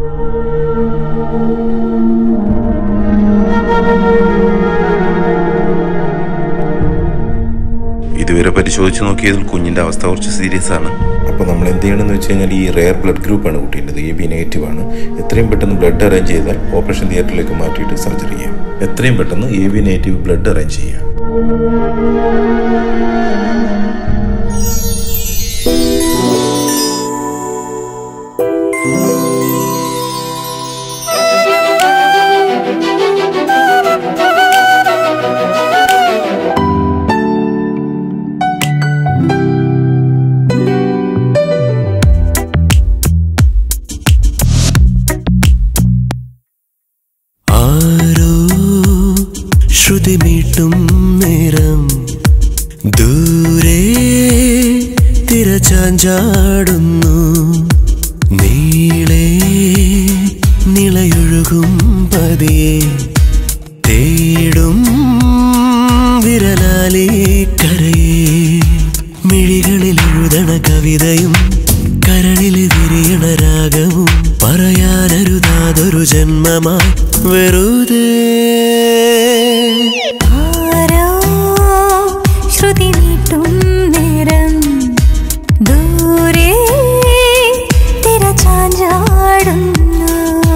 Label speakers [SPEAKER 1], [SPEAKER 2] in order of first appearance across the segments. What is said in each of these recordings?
[SPEAKER 1] ഇതുവരെ പരിശോധിച്ച് നോക്കിയതിൽ കുഞ്ഞിന്റെ അവസ്ഥ കുറച്ച് സീരിയസ് ആണ്
[SPEAKER 2] അപ്പോൾ നമ്മൾ എന്ത് ചെയ്യണമെന്ന് വെച്ച് കഴിഞ്ഞാൽ ഈ റെയർ ബ്ലഡ് ഗ്രൂപ്പാണ് കുട്ടീൻ്റെത് എ ബി നെഗറ്റീവ് ആണ് എത്രയും പെട്ടെന്ന് ബ്ലഡ് അറേഞ്ച് ചെയ്താൽ ഓപ്പറേഷൻ തിയേറ്ററിലേക്ക് മാറ്റിയിട്ട് സർജറി ചെയ്യാം എത്രയും പെട്ടെന്ന് A B negative blood arrange ചെയ്യാം
[SPEAKER 3] ആരോ ശ്രുതിമീട്ടും നേരം ദൂരെ തിരചാഞ്ചാടുന്നു നീളെ നിളയൊഴുകും പതിയെ തേടും വിരലാലേ കരയെ മിഴികളിൽ എഴുതണ കവിതയും കരളിൽ വിരിയണ രാഗവും പറയാനരുതാതൊരു ജന്മമായി വെറുതെ
[SPEAKER 4] ആരോ ശ്രുതി നീട്ടും നേരം ദൂരെ തിരചാഞ്ചാടുന്നു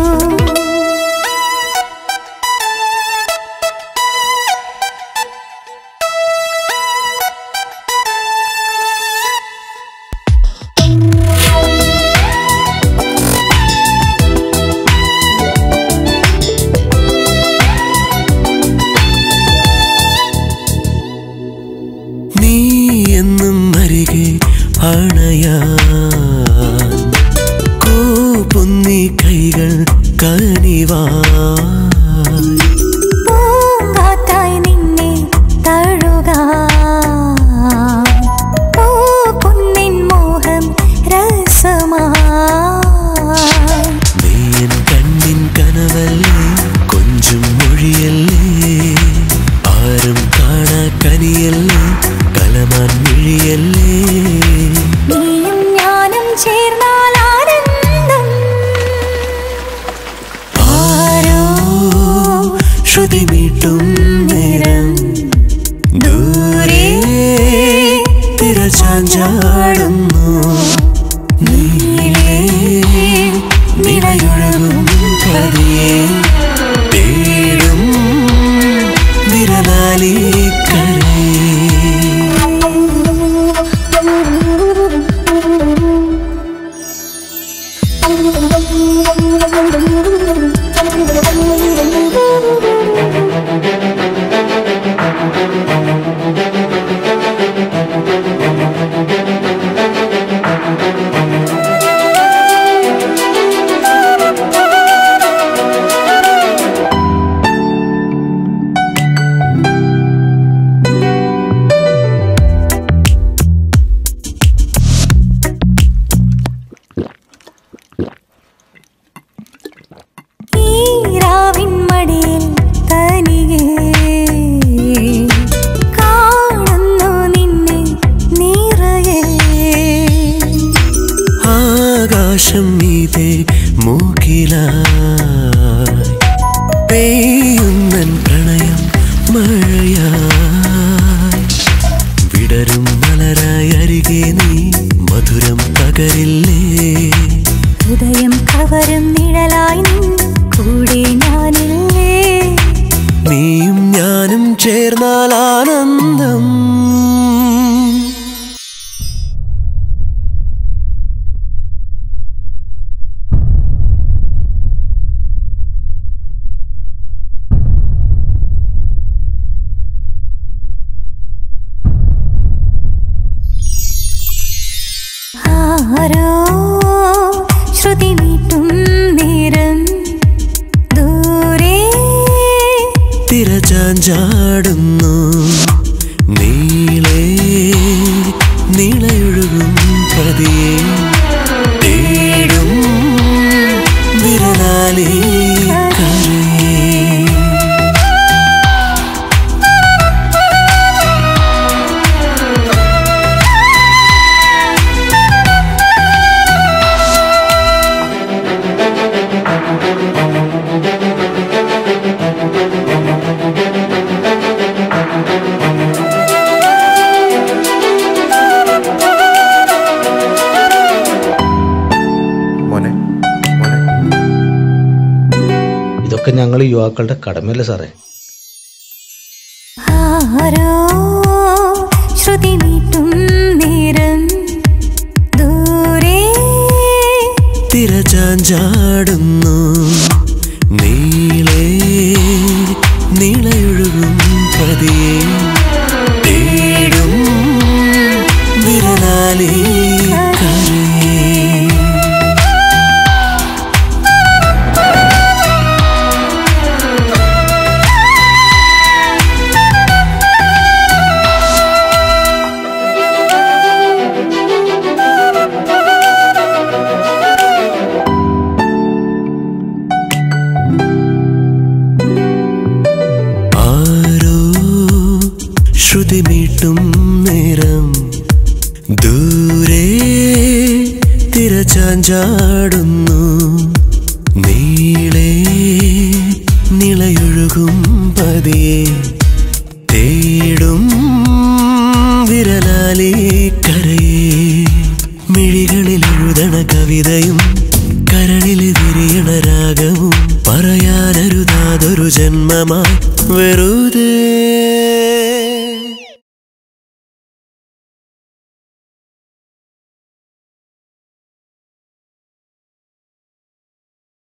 [SPEAKER 3] നീ എന്നും അരികെ അണയാൻ കോപ്പുന്നി കൈകൾ കനിവാൻ
[SPEAKER 4] പൂങ്കാറ്റായി നിന്നെ തഴുകാൻ പൂക്കുന്നിൻ മോഹം രസമായി
[SPEAKER 3] നീയൻ കണ്ണിൻ കനവല്ലേ കൊഞ്ചും മൊഴിയല്ലേ ആരും കാണാ കനിയല്ലേ കലമാൻ മിഴിയല്ലേ
[SPEAKER 4] നീയും ഞാനും ചേർന്നാൽ ആനന്ദം
[SPEAKER 3] ആരോ ശ്രുതി മീട്ടും നേരം ദൂരെ തിരചാഞ്ചാടുന്നു നീലേ നിലയൊഴുകും പതിയെ തേടും വിരലാലേ കരേ
[SPEAKER 4] ഈരാവിൻ മടിയിൽ തനികെ കാണുന്നു നിന്നെ നിറയെ
[SPEAKER 3] ആകാശം മീതെ മൂക്കിലായി പെയ്യുന്നൻ പ്രണയം മഴയായി വിടരും മലരായി അരികെ നീ മധുരം പകരില്ലേ
[SPEAKER 4] ഹൃദയം കവരും നിഴലായി നിൻ കൂടെ ഞാനില്ലേ
[SPEAKER 3] നീയും ഞാനും ചേർന്നാൽ ആനന്ദം
[SPEAKER 4] ആരോ ശ്രുതി നീട്ടും നേരം ദൂരെ
[SPEAKER 3] തിരചാഞ്ചാടുന്നു നീളേ നീളയൊഴുകും പതിയെ തേടും വിരലാലേ കരയേ
[SPEAKER 5] അതൊക്കെ ഞങ്ങൾ യുവാക്കളുടെ കടമയല്ലേ സാറേ
[SPEAKER 4] ആരോ ശ്രുതി നീട്ടും നേരം ദൂരെ
[SPEAKER 3] തിരചാഞ്ചാടുന്നു നീളേ നീളയൊഴുകും പതിയെ തേടും വിരലാലേ കരയേ ആരോ ശ്രുതി മീട്ടും നേരം ദൂരെ തിരചാഞ്ചാടുന്നു നീളേ നിളയൊഴുകും പതിയെ തേടും വിരലാലേ കരയേ മിഴികളിൽ എഴുതണ കവിതയും കരളിൽ വിരിയണ രാഗവും പറയാനരുതാതൊരു ജന്മമായി വെറുതെ